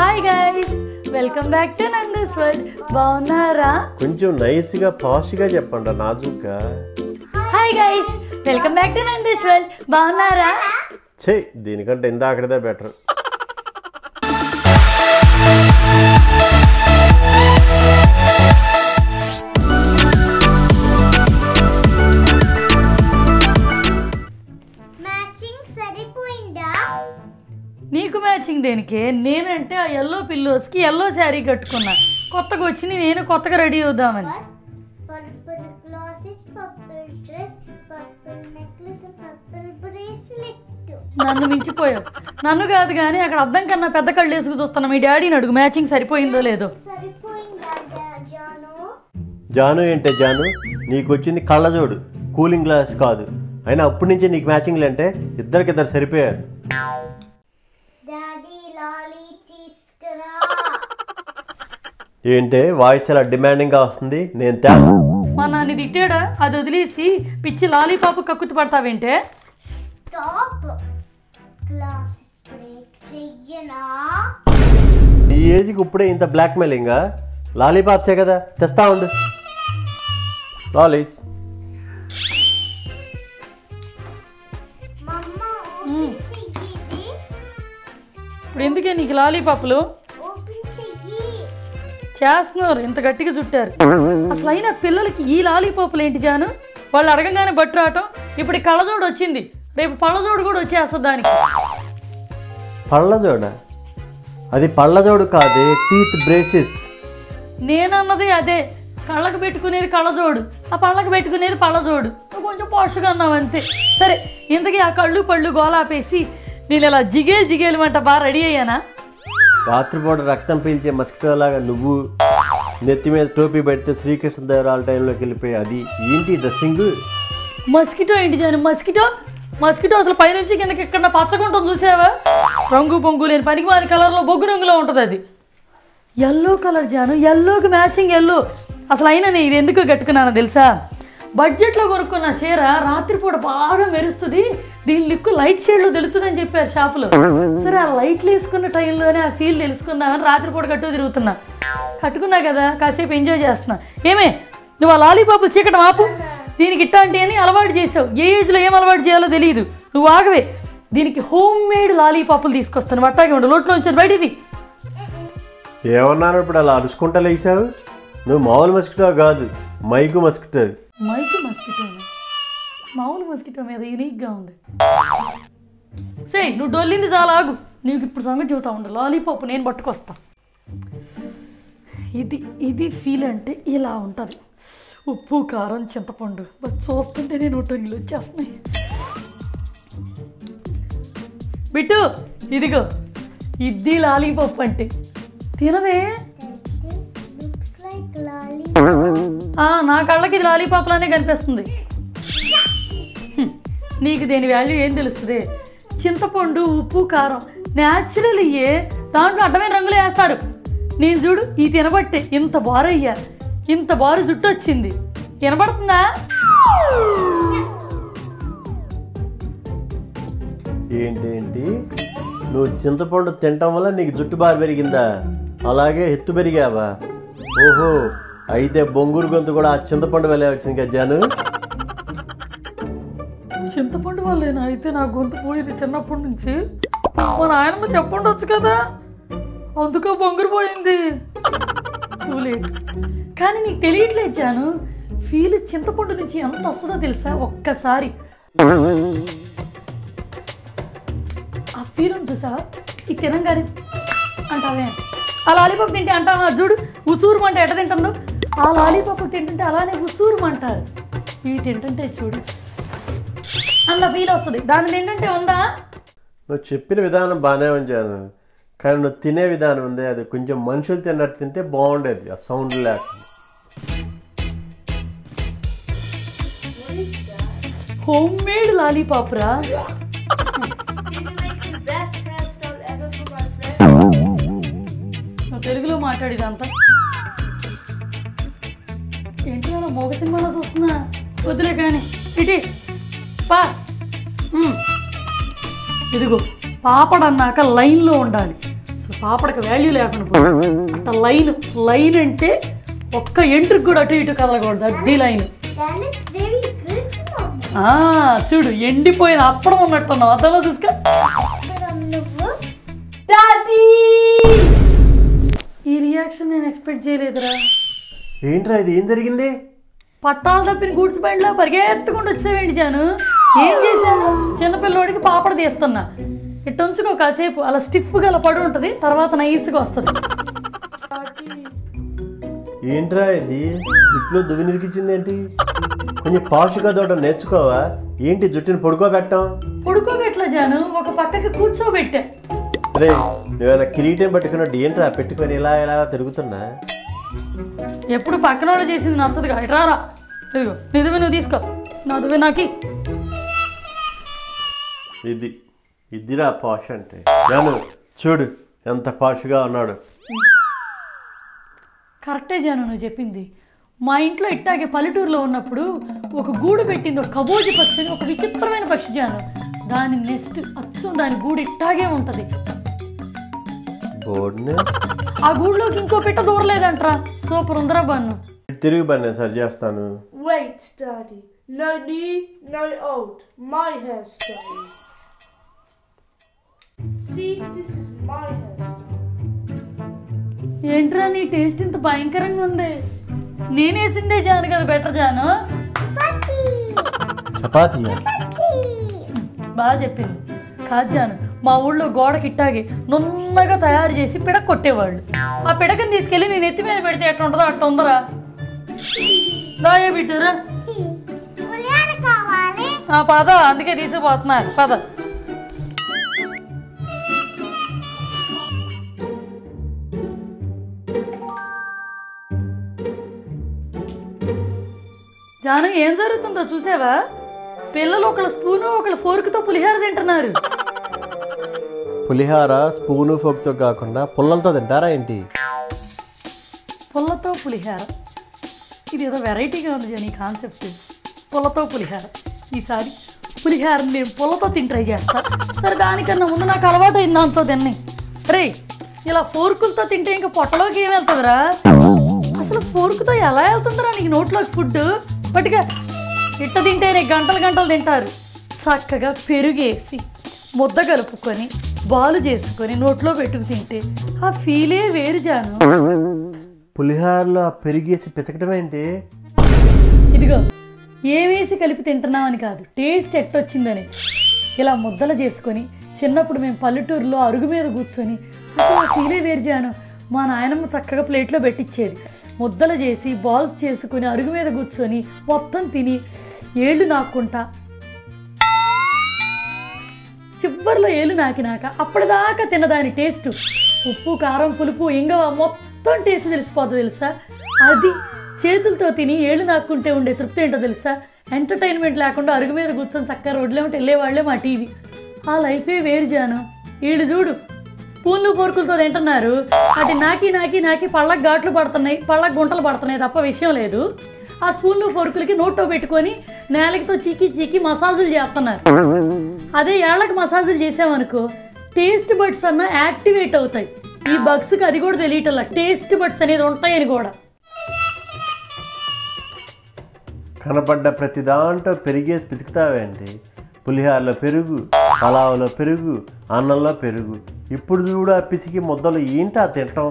Hi guys welcome back to Nandas world బాగున్నారా కొంచెం నైస్గా పాష్గా చెప్పండి నాజుగ్గా hi guys welcome back to Nandas world బాగున్నారా ఛే దీనికంటే ఇందాకటిదే బెటర్ మ్యాచింగ్ సరిపోయిందా నీకు మ్యాచింగ్ దేనికి నేనంటే ఆ ఎల్లో పిల్లోస్కి ఎల్లో శారీ కట్టుకున్నా కొత్తగా వచ్చి నేను కొత్తగా రెడీ అవుదామని purple glasses purple dress purple necklace purple bracelet నన్ను మించిపోయావు నన్ను కాదు కానీ అక్కడ అద్దం కన్నా పెద్ద కళ్ళు వేసుకు చూస్తున్నా మీ డాడీని అడుగు మ్యాచింగ్ సరిపోయిందో లేదో సరిపోయిందా జా- జాను జాను ఏంటే జాను నీకు వచ్చింది కళ్ళజోడు కూలింగ్ గ్లాస్ కాదు అయినా అప్పటి నుంచే నీకు మ్యాచింగ్లు అంటే ఇద్దరికిద్దరు సరిపోయారు డాడీ లాలీ తీసుకురా ఏంటే వాయిస్ అలా డిమాండింగ్గా వస్తుంది నేను తే మా నాన్న తిట్టాడా అది వదిలేసి పిచ్చి లాలీపాపు కక్కుతు పడతావేంటే స్టాప్ గ్లాసెస్ బ్రేక్ చెయ్యనా ఈ ఏజ్కి ఇప్పుడే ఇంత బ్లాక్ మెయిలింగా లాలీపాప్సే కదా తెస్తా ఉండు లాలీస్ మమ్మ ఓపెన్ చెయ్యి ఇప్పుడు ఎందుకే నీకు లాలీపాపులు ఓపెన్ చెయ్యి చేస్తున్నారు ఇంత గట్టిగా చుట్టారు అసలు అయినా పిల్లలకి ఈ లాలీపాపులు ఏంటి జాను వాళ్ళు అడగంగానే బట్టు రావటం ఇప్పుడు ఈ కళ్ళజోడు వచ్చింది రేపు పళ్ళజోడు కూడా వచ్చేస్తుంది దానికి పళ్ళజోడ అది పళ్ళజోడు కాదే టీత్ బ్రేసెస్ నేనన్నది అదే కళ్ళకు పెట్టుకునేది కళ్ళజోడు ఆ పళ్ళకు పెట్టుకునేది పళ్ళజోడు నువ్వు కొంచెం పోషగా అన్నావు అంతే సరే ఇంతకీ ఆ కళ్ళు పళ్ళు గోలాపేసి నేను ఇలా జిగేలు జిగేలు అంట బాగా రెడీ అయ్యానా రాత్రిపూట రక్తం పీల్చే మస్కిటో లాగా నువ్వు నెత్తి మీద టోపీ పెడితే శ్రీకృష్ణ దేవరాల టైంలోకి వెళ్ళిపోయి అది ఏంటి డ్రెస్సింగ్ మస్కిటో ఏంటి జాను మస్కిటో మస్కిటో అసలు పైనుంచి కిందకి ఎక్కడ పచ్చగుంటాం చూసావా రంగు పొంగు లేని పనికి మాది కలర్లో బొగ్గు రంగులో ఉంటుంది అది ఎల్లో కలర్ జాను ఎల్లోకి మ్యాచింగ్ ఎల్లో అసలు అయినా నేను ఇది ఎందుకు కట్టుకున్నానో తెలుసా బడ్జెట్లో కొనుక్కున్న చీర రాత్రిపూట బాగా మెరుస్తుంది దీని లిక్కు లైట్ షేడ్లో తెలుస్తుందని చెప్పారు షాపులో సరే ఆ లైట్లు వేసుకున్న టైంలోనే ఆ ఫీల్ తెలుసుకుందామని రాత్రిపూట కట్టు తిరుగుతున్నా కట్టుకున్నా కదా కాసేపు ఎంజాయ్ చేస్తున్నా ఏమే నువ్వు ఆ లాలీపాపు చీకటి ఆపు దీనికి ఇట్టాంటి అని అలవాటు చేసావు ఏ ఏజ్లో ఏం అలవాటు చేయాలో తెలియదు నువ్వు ఆగవే దీనికి హోమ్ మేడ్ లాలీపాపులు తీసుకొస్తాను అట్టాగే ఉండు లోట్లో ఉంచాను బయటిది ఏమన్నాను ఇప్పుడు అలా అరుచుకుంటా లేచావు నువ్వు మామూలు మస్కిటో కాదు మైకు మస్కిటో మైకు మస్కిటో మామూలు మస్కిటో మీద యూనిక్గా ఉంది సే నువ్వు డొల్లింది చాలా ఆగు నీకు ఇప్పుడు సంగతి చెబుతా ఉండు లాలీపాప్ నేను పట్టుకొస్తా ఇది ఇది ఫీల్ అంటే ఇలా ఉంటుంది ఉప్పు కారం చింతపండు బట్ చూస్తుంటే నేను టొంగిలు వచ్చేస్తున్నాయి బిట్టు ఇదిగో ఇది లాలీపాప్ అంటే తినవే లుక్స్ లైక్ లాలీ ఆ, నా కళ్ళకి ఇది లాలీపాప్ లానే కనిపిస్తుంది హ్మ్. నీకు దేని వాల్యూ ఏం తెలుస్తుంది చింతపండు ఉప్పు కారం న్యాచురల్ ఇయ్యే దాంట్లో అడ్డమైన రంగులు వేస్తారు నేను చూడు ఈ తినబట్టే ఇంత బారయ్యా ఇంత బారు జుట్టు వచ్చింది వినబడుతుందా ఏంటేంటి నువ్వు చింతపండు తినటం వల్ల నీకు జుట్టు బాగా పెరిగిందా అలాగే ఎత్తు పెరిగావా ఓహో అయితే బొంగూరు గొంతు కూడా ఆ చింతపండు వెళ్ళే వచ్చింది కదా జాను చింతపండు వల్లేనా అయితే నా గొంతు పోయింది చిన్నప్పటి నుంచి మా నాయనమ్మ చెప్పండొచ్చు కదా అందుకో బొంగురు పోయింది Too late. కానీ నీకు తెలియట్లేదు జాను ఫీల్ చింతపండు నుంచి ఎంత వస్తుందో తెలుసా ఒక్కసారి ఆ ఫీల్ చూసావా ఇది తినంగానే అంటావే ఆ లాలీపాప్ తింటే అంటావా చూడు ఉసూరుమంట ఎట తింటుందో ఆ లాలీపాప్ తింటుంటే అలానే ఉసూరుమంటారు ఇవి తింటుంటే చూడు అంత ఫీల్ వస్తుంది దాని తింటుంటే ఉందా నువ్వు చెప్పిన విధానం బాగానే ఉంచాను కానీ నువ్వు తినే విధానం ఉంది అది కొంచెం మనుషులు తిన్నట్టు తింటే బాగుండేది ఆ సౌండ్ లేకుండా హోమ్ మేడ్ లాలీపాప్ రా నువ్వు తెలుగులో మాట్లాడేదంతా ఏంటి అలా మోగ సినిమాలో చూస్తున్నా వద్దులే కానీ ఇటీ పా ఉమ్. ఇదిగో పాపడన్నాక లైన్లో ఉండాలి సో అసలు పాపడకి వాల్యూ లేకుండా పోయింది. అట్ట లైన్ లైన్ అంటే ఒక్క ఎంట్రుకు కూడా అటు ఇటు కదలకూడదు అది line That looks very good, Mama. ఆ, చూడు ఎండిపోయిన అప్పడం ఉన్నట్టున్నావు అద్దంలో చూసుకో But on the book, daddy ఈ రియాక్షన్ నేను ఎక్స్పెక్ట్ చేయలేదురా ఏంట్రా ఇది ఏం జరిగింది పట్టాలు తప్పిన గూడ్స్ బండిలో పరిగెత్తుకుంటూ వచ్చేవేంటి జాను ఏం చేశాను చిన్నపిల్లోడికి పాపడ తీస్తున్నా ఇట్ట ఉంచుకో కాసేపు అలా స్టిఫ్గా అలా పడి ఉంటుంది తర్వాత నైస్గా వస్తుంది ఏంట్రా ఇది జుట్టులో దువ్వి నిరికిచ్చింది ఏంటి కొంచెం పాషుగా దూడడం నేర్చుకోవా ఏంటి జుట్టుని పడుకోబెట్టాం పడుకోబెట్ల జాను ఒక పక్కకి కూర్చోబెట్టా రే నువ్వేమైనా కిరీటం పట్టుకున్నట్టు ఏంట్రా పెట్టుకొని ఇలా ఇలా తిరుగుతున్నా ఎప్పుడు పక్కన వాళ్ళు చేసింది నచ్చదుగా ఇటు రారా ఇదిగో నిజమే నువ్వు తీసుకో నాదువే నాకి ఇది ఇదిరా పాష్ అంటే జాను చూడు ఎంత పాష్గా ఉన్నాడు కరెక్టే జాను నువ్వు చెప్పింది మా ఇంట్లో ఇట్టాగే పల్లెటూరులో ఉన్నప్పుడు ఒక గూడు పెట్టింది ఒక కబోజి పక్షి అని ఒక విచిత్రమైన పక్షి జాను దాని నెక్స్ట్ అచ్చం దాని గూడు ఇట్టాగే ఉంటుంది బోర్డుని ఆ గూడులోకి ఇంకో పిట్ట దూరలేదంట్రా సూపర్ ఉందరా బన్ను తిరిగి పని నేను సరి చేస్తాను Wait, Daddy. No knee, no old. My hairstyle. See, this is my hairstyle. ఏంట్రా నీ టేస్ట్ ఇంత భయంకరంగా ఉంది నేనేసిందే జాను కదా better Janu puppy, chapati puppy. బాగా చెప్పింది కాదు జాను మా ఊళ్ళో గోడకి ఇట్టాగే నున్నగా తయారు చేసి పిడక కొట్టేవాళ్ళు ఆ పిడకని తీసుకెళ్ళి నేను ఎత్తి మీద పెడితే ఎట్లా ఉంటుందో అట్లా ఉందరా దాయే బిడ్డరా పులిహోర కావాలి ఆ పద అందుకే తీసుకుపోతున్నారు పద జాను ఏం జరుగుతుందో చూసావా పిల్లలు ఒకళ్ళ స్పూను ఒకళ్ళ ఫోర్క్తో పులిహార తింటున్నారు పులిహార స్పూను ఫోక్తో కాకుండా పుల్లలతో తింటారా ఏంటి పుల్లతో పులిహార ఇది ఏదో వెరైటీగా ఉంది జాని ఈ కాన్సెప్ట్ పుల్లతో పులిహార ఈసారి పులిహారని నేను పుల్లతో తిని ట్రై చేస్తా సరే దానికన్నా ముందు నాకు అలవాటు అయింది దాంతో తిన్ని రే ఇలా ఫోర్కులతో తింటే ఇంకా పొట్టలోకి ఏం వెళ్తుందిరా అసలు ఫోర్కుతో ఎలా వెళ్తుందిరా నీకు నోట్లోకి ఫుడ్ పట్టుగా ఇట్ట తింటే నీకు గంటలు గంటలు తింటారు చక్కగా పెరుగేసి ముద్ద కలుపుకొని బాలు చేసుకొని నోట్లో పెట్టుకు తింటే ఆ ఫీలే వేరు జాను పులిహారలో ఆ పెరిగేసి పిసకటం ఏంటి ఇదిగో ఏమేసి కలిపి తింటున్నామని కాదు టేస్ట్ ఎట్టొచ్చిందని ఇలా ముద్దలు చేసుకొని చిన్నప్పుడు మేము పల్లెటూరులో అరుగు మీద కూర్చొని అసలు ఆ ఫీలే వేరుజాను మా నాయనమ్మ చక్కగా ప్లేట్లో పెట్టించేది ముద్దలు చేసి బాల్స్ చేసుకొని అరుగు మీద కూర్చొని మొత్తం తిని ఏళ్ళు నాక్కుంటా చివరిలో ఏళ్ళు నాకినాక అప్పటిదాకా తిన్నదాని టేస్ట్ ఉప్పు కారం పులుపు ఇంగవ మొత్తం టేస్ట్ తెలిసిపోద్ది తెలుసా అది చేతులతో తిని ఏళ్ళు నాక్కుంటే ఉండే తృప్తి ఏంటో తెలుసా ఎంటర్టైన్మెంట్ లేకుండా అరుగు మీద కూర్చొని చక్కగా రోడ్లో ఉంటే వెళ్ళేవాళ్ళే మా టీవీ ఆ లైఫే వేరు జాను వీళ్ళు చూడు స్పూన్లు పోర్కులతో తింటున్నారు అటు నాకి నాకి నాకి పళ్ళకి ఘాట్లు పడుతున్నాయి పళ్ళకి గుంటలు పడుతున్నాయి తప్ప విషయం లేదు ఆ స్పూన్లు ఫోర్కులకి నోట్లో పెట్టుకొని నేలకితో చీకి చీకి మసాజులు చేస్తున్నారు అదే ఏళ్ళకి మసాజులు చేసామనుకో టేస్ట్ బడ్స్ అన్న యాక్టివేట్ అవుతాయి ఈ బగ్స్కి అది కూడా తెలియటల్లా టేస్ట్ బడ్స్ అనేది ఉంటాయని కూడా కనపడ్డ ప్రతి దాంట్లో పెరిగేసి పిసుకుతావేంటి పులిహారలో పెరుగు పలావులో పెరుగు అన్నంలో పెరుగు ఇప్పుడు చూడు ఆ పిసికి ముద్దలు ఏంటి ఆ తింటాం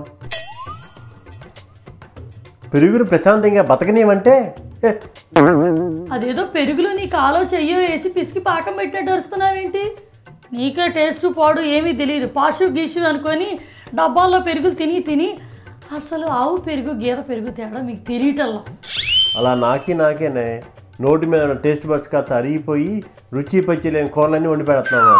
పెరుగును ప్రశాంతంగా బతకనీయమంటే ఏ, అదేదో పెరుగులో నీ కాలో చెయ్యో వేసి పిసికి పాకం పెట్టినట్టు అరుస్తున్నావేంటి నీకే టేస్ట్ పాడు ఏమీ తెలియదు పాషు గీషు అనుకొని డబ్బాల్లో పెరుగు తిని తిని అసలు ఆవు పెరుగు గీత పెరుగు తేడా మీకు తెలియటల్లా అలా నాకి నాకేనే నోటి మీద ఉన్న టేస్ట్ బడ్స్ కాస్త అరిగిపోయి రుచి పచ్చి లేని కూరలన్నీ వండి పెడుతున్నాము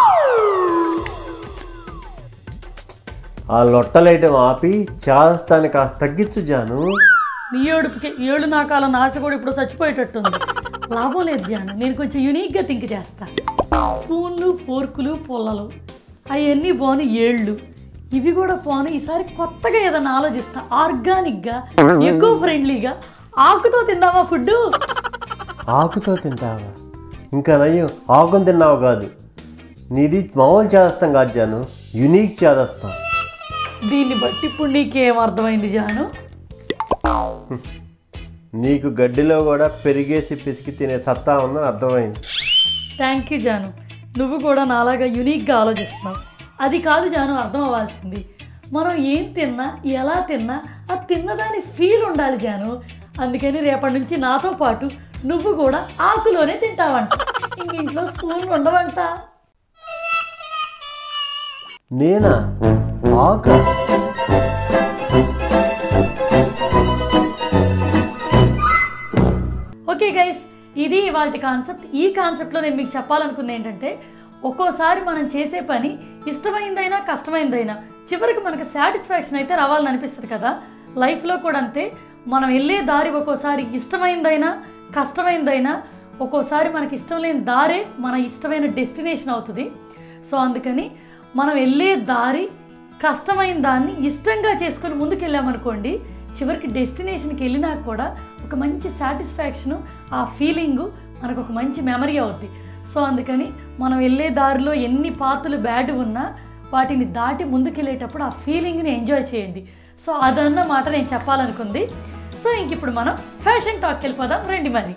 ఆ లొట్టలేయటం ఆపి చేస్తాన్ని కాస్త తగ్గించు జాను నీ ఏడుపుకి ఏడు నాకాల నాశ కూడా ఇప్పుడు చచ్చిపోయేటట్టుంది లాభం లేదు జాను నేను కొంచెం యునిక్గా థింక్ చేస్తా స్పూన్లు ఫోర్కులు పొల్లలు అవన్నీ పోను ఏళ్ళు ఇవి కూడా పోను ఈసారి కొత్తగా ఏదైనా ఆలోచిస్తా ఆర్గానిక్గా ఎక్కువ ఫ్రెండ్లీగా ఆకుతో తిందామా ఫుడ్ ఆకుతో తింటావా ఇంకా నయ్యం ఆకుని తిన్నావు కాదు నీది మామూలు చేదస్తాం కాదు జాను యునీక్ చేదస్తాం దీన్ని బట్టి ఇప్పుడు నీకేం అర్థమైంది జాను నీకు గడ్డిలో కూడా పెరిగేసి పిసికి తినే సత్తా ఉందని అర్థమైంది థ్యాంక్ యూ జాను నువ్వు కూడా నాలాగా యునిక్గా ఆలోచిస్తున్నావు అది కాదు జాను అర్థం అవ్వాల్సింది మనం ఏం తిన్నా ఎలా తిన్నా ఆ తిన్నదాని ఫీల్ ఉండాలి జాను అందుకని రేపటి నుంచి నాతో పాటు నువ్వు కూడా ఆకులోనే తింటావంట ఇంక ఇంట్లో స్పూన్ ఉండవంట నేనా ఆక ఓకే గైస్ ఇది ఇవాళ కాన్సెప్ట్ ఈ కాన్సెప్ట్లో నేను మీకు చెప్పాలనుకుంది ఏంటంటే ఒక్కోసారి మనం చేసే పని ఇష్టమైందైనా కష్టమైందైనా చివరికి మనకు సాటిస్ఫాక్షన్ అయితే రావాలని అనిపిస్తుంది కదా లైఫ్లో కూడా అంతే మనం వెళ్ళే దారి ఒక్కోసారి ఇష్టమైందైనా కష్టమైందైనా ఒక్కోసారి మనకి ఇష్టం లేని దారే మన ఇష్టమైన డెస్టినేషన్ అవుతుంది సో అందుకని మనం వెళ్ళే దారి కష్టమైన దాన్ని ఇష్టంగా చేసుకొని ముందుకు వెళ్ళామనుకోండి చివరికి డెస్టినేషన్కి వెళ్ళినాక కూడా ఒక మంచి సాటిస్ఫాక్షను ఆ ఫీలింగు మనకు ఒక మంచి మెమరీ అవుద్ది సో అందుకని మనం వెళ్ళే దారిలో ఎన్ని పాతులు బ్యాడ్ ఉన్నా వాటిని దాటి ముందుకెళ్ళేటప్పుడు ఆ ఫీలింగ్ని ఎంజాయ్ చేయండి సో అదన్నమాట నేను చెప్పాలనుకుంది సో ఇంక ఇప్పుడు మనం ఫ్యాషన్ టాక్కి వెళ్ళిపోదాం రండి మరి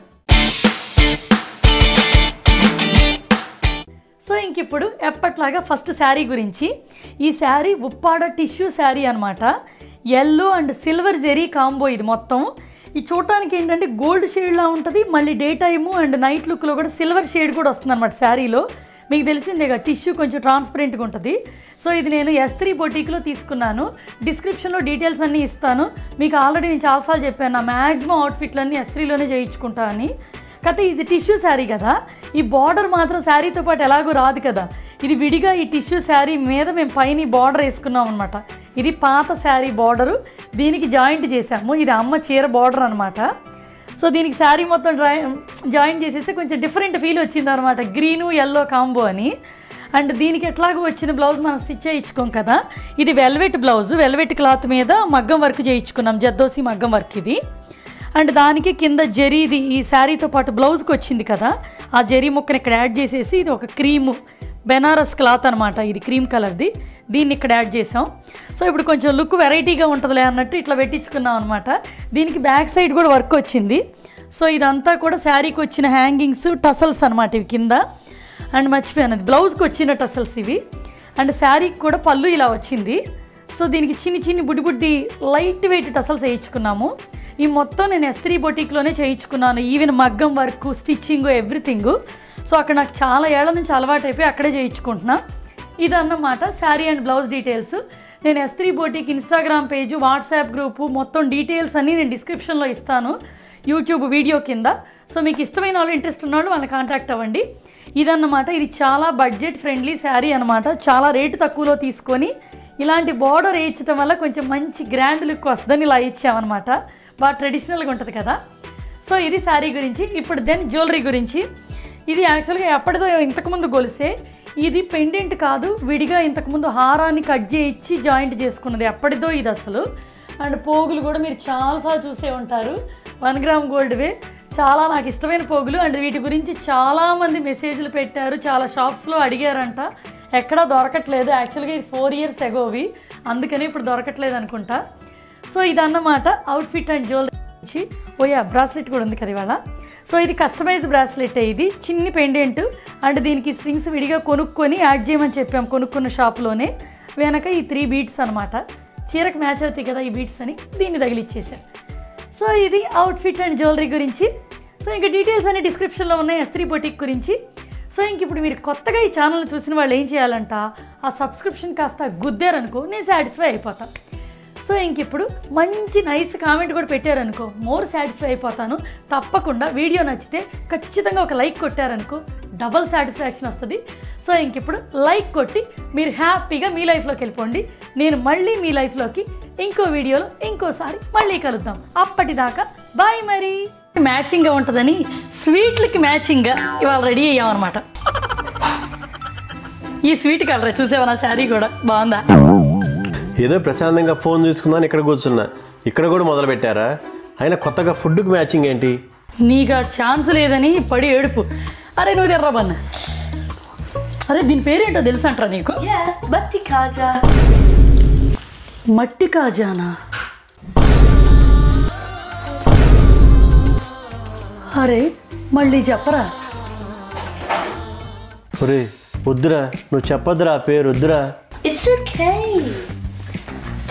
సో ఇంక ఇప్పుడు ఎప్పట్లాగా ఫస్ట్ శారీ గురించి ఈ శారీ ఉప్పాడ టిష్యూ శారీ అనమాట yellow and silver zari combo ఇది మొత్తం ఈ చూడటానికి ఏంటంటే గోల్డ్ షేడ్లా ఉంటుంది మళ్ళీ డే టైము అండ్ నైట్ లుక్లో కూడా సిల్వర్ షేడ్ కూడా వస్తుంది అనమాట శారీలో మీకు తెలిసిందేగా టిష్యూ కొంచెం ట్రాన్స్పరెంట్గా ఉంటుంది సో ఇది నేను ఎస్ త్రీ బొటీక్లో తీసుకున్నాను డిస్క్రిప్షన్లో డీటెయిల్స్ అన్నీ ఇస్తాను మీకు ఆల్రెడీ నేను చాలాసార్లు చెప్పాను నా మ్యాక్సిమం అవుట్ఫిట్లన్నీ ఎస్ త్రీలోనే చేయించుకుంటా అని కథ ఇది టిష్యూ శారీ కదా ఈ బార్డర్ మాత్రం శారీతో పాటు ఎలాగో రాదు కదా ఇది విడిగా ఈ టిష్యూ శారీ మీద మేము పైన ఈ బార్డర్ వేసుకున్నాం అనమాట ఇది పాత శారీ బార్డరు దీనికి జాయింట్ చేసాము ఇది అమ్మ చీర బార్డర్ అనమాట సో దీనికి శారీ మొత్తం డ్రాయి జాయిన్ చేసేస్తే కొంచెం డిఫరెంట్ ఫీల్ వచ్చింది అనమాట గ్రీను ఎల్లో కాంబో అని అండ్ దీనికి ఎట్లాగో వచ్చిన బ్లౌజ్ మనం స్టిచ్ చేయించుకోం కదా ఇది వెల్వెట్ బ్లౌజ్ వెల్వెట్ క్లాత్ మీద మగ్గం వర్క్ చేయించుకున్నాం జద్దోసి మగ్గం వర్క్ ఇది అండ్ దానికి కింద జరీది ఈ శారీతో పాటు బ్లౌజ్కి వచ్చింది కదా ఆ జరీ ముక్కని ఇక్కడ యాడ్ చేసేసి ఇది ఒక క్రీము బెనారస్ క్లాత్ అనమాట ఇది క్రీమ్ కలర్ది దీన్ని ఇక్కడ యాడ్ చేసాం సో ఇప్పుడు కొంచెం లుక్ వెరైటీగా ఉంటుందిలే అన్నట్టు ఇట్లా పెట్టించుకున్నాం అనమాట దీనికి బ్యాక్ సైడ్ కూడా వర్క్ వచ్చింది సో ఇదంతా కూడా శారీకి వచ్చిన హ్యాంగింగ్స్ టసల్స్ అనమాట ఇవి కింద అండ్ మర్చిపోయాను బ్లౌజ్కి వచ్చిన టసల్స్ ఇవి అండ్ శారీకి కూడా పళ్ళు ఇలా వచ్చింది సో దీనికి చిన్ని చిన్ని బుడ్డి బుడ్డి లైట్ వెయిట్ టసల్స్ వేయించుకున్నాము ఈ మొత్తం నేను ఎస్త్రీ బొటీక్లోనే చేయించుకున్నాను ఈవెన్ మగ్గం వర్క్ స్టిచ్చింగ్ ఎవ్రీథింగ్ సో అక్కడ నాకు చాలా ఏళ్ల నుంచి అలవాటు అయిపోయి అక్కడే చేయించుకుంటున్నా ఇదన్నమాట శారీ అండ్ బ్లౌజ్ డీటెయిల్స్ నేను Esthri boutique Instagram page WhatsApp group మొత్తం డీటెయిల్స్ అన్నీ నేను డిస్క్రిప్షన్లో ఇస్తాను యూట్యూబ్ వీడియో కింద సో మీకు ఇష్టమైన వాళ్ళు ఇంట్రెస్ట్ ఉన్న వాళ్ళు వాళ్ళని కాంటాక్ట్ అవ్వండి ఇదన్నమాట ఇది చాలా బడ్జెట్ ఫ్రెండ్లీ శారీ అనమాట చాలా రేటు తక్కువలో తీసుకొని ఇలాంటి బార్డర్ వేయించడం వల్ల కొంచెం మంచి గ్రాండ్ లుక్ వస్తుందని ఇలా ఇచ్చామన్నమాట బాగా ట్రెడిషనల్గా ఉంటుంది కదా సో ఇది శారీ గురించి ఇప్పుడు దెన్ జ్యువెలరీ గురించి ఇది యాక్చువల్గా ఎప్పటిదో ఇంతకుముందు గొలిసే ఇది పెండెంట్ కాదు విడిగా ఇంతకుముందు హారాన్ని కట్ చేయించి జాయింట్ చేసుకున్నది ఎప్పటిదో ఇది అసలు అండ్ పోగులు కూడా మీరు చాలాసార్లు చూసే ఉంటారు వన్ గ్రామ్ గోల్డ్వే చాలా నాకు ఇష్టమైన పోగులు అండ్ వీటి గురించి చాలామంది మెసేజ్లు పెట్టారు చాలా షాప్స్లో అడిగారంట ఎక్కడా దొరకట్లేదు యాక్చువల్గా ఇది ఫోర్ ఇయర్స్ ఎగోవి అందుకని ఇప్పుడు దొరకట్లేదు అనుకుంటా సో ఇదన్నమాట అవుట్ఫిట్ అండ్ జ్యువెలరీ నుంచి ఓయా బ్రాస్లెట్ కూడా ఉంది కదా ఇవాళ సో ఇది కస్టమైజ్ బ్రాస్లెట్ ఇది చిన్ని పెండెంట్ అండ్ దీనికి స్ట్రింగ్స్ విడిగా కొనుక్కొని యాడ్ చేయమని చెప్పాం కొనుక్కున్న షాప్లోనే వెనక ఈ త్రీ బీట్స్ అనమాట చీరకు మ్యాచ్ అవుతాయి కదా ఈ బీట్స్ అని దీన్ని తగిలిచ్చేసాం సో ఇది అవుట్ఫిట్ అండ్ జ్యువెలరీ గురించి సో ఇంకా డీటెయిల్స్ అన్ని డిస్క్రిప్షన్లో ఉన్నాయి ఎస్త్రీ బొటిక్ గురించి సో ఇంక ఇప్పుడు మీరు కొత్తగా ఈ ఛానల్ చూసిన వాళ్ళు ఏం చేయాలంట ఆ సబ్స్క్రిప్షన్ కాస్త గుద్దారనుకో నేను సాటిస్ఫై అయిపోతాను సో ఇంక ఇప్పుడు మంచి నైస్ కామెంట్ కూడా పెట్టారనుకో మోర్ సాటిస్ఫై అయిపోతాను తప్పకుండా వీడియో నచ్చితే ఖచ్చితంగా ఒక లైక్ కొట్టారనుకో డబల్ సాటిస్ఫాక్షన్ వస్తుంది సో ఇంక ఇప్పుడు లైక్ కొట్టి మీరు హ్యాపీగా మీ లైఫ్లోకి వెళ్ళిపోండి నేను మళ్ళీ మీ లైఫ్లోకి ఇంకో వీడియోలో ఇంకోసారి మళ్ళీ కలుద్దాం అప్పటిదాకా బాయ్ మరి మ్యాచింగ్గా ఉంటుందని స్వీట్లకి మ్యాచింగ్గా ఇవాళ రెడీ అయ్యామన్నమాట ఈ స్వీట్ కలర్ చూసేవా నా శారీ కూడా బాగుందా ఏదో ప్రశాంతంగా ఫోన్ చూసుకుందాని ఇక్కడ కూర్చున్నా ఇక్కడ కూడా మొదలు పెట్టారా అయినా కొత్తగా ఫుడ్కి మ్యాచింగ్ ఏంటి నీకు ఆ ఛాన్స్ లేదని పడి ఏడుపు అరే నువ్వు తెర్రబన్న అరే దీని పేరేంటో తెలుసు అంటారా నీకు Yeah, Batti Kaja. మట్టి కాజానా అరే మళ్ళీ చెప్పరా ఒరే వద్దురా నువ్వు చెప్పొద్దురా ఆ పేరు వద్దురా It's okay.